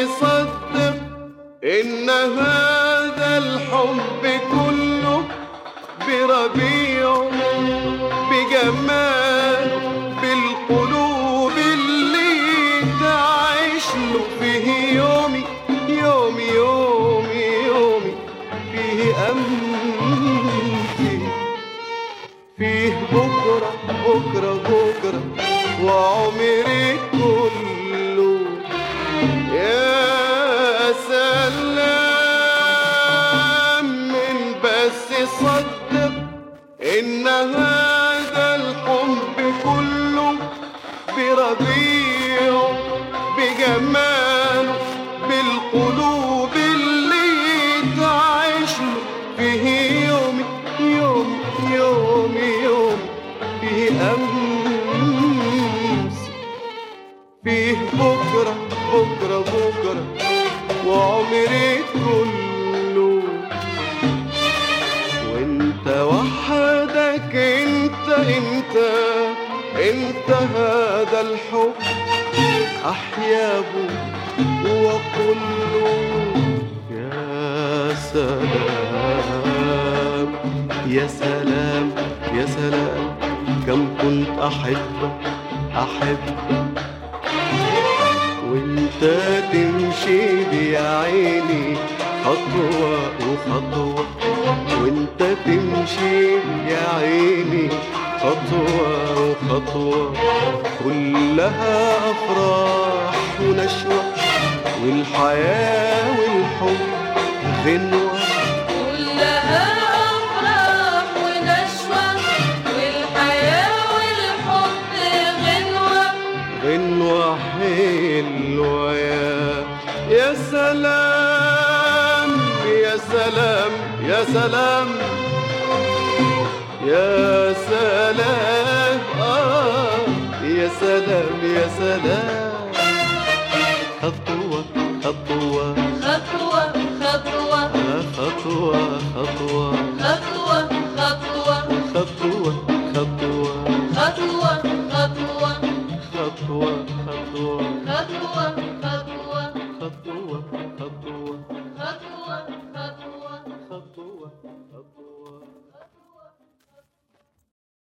صدق إن هذا الحب كله بربيع بجمال بالقلوب اللي تعيش له فيه يومي يومي يومي يومي فيه أمل فيه فيه بكرة بكرة بكرة وعمري كله يا سلام من بس صدق إن هذا الحب كله بربيعه بجماله بالقلوب اللي تعيش له فيه يومي يومي يومي يومي فيه أمس فيه بكرة بكرة بكرة وعمري كله وانت وحدك انت انت انت هذا الحب احياه وكله يا سلام يا سلام يا سلام كم كنت احبك احبك وانت تمشي يا عيني خطوة وخطوة وانت تمشي يا عيني خطوة وخطوة كلها أفراح ونشوة والحياة والحب غنوة كلها أفراح ونشوة والحياة والحب غنوة غنوة حلوة يا يا سلام يا سلام يا سلام يا سلام آه يا سلام يا سلام خطوة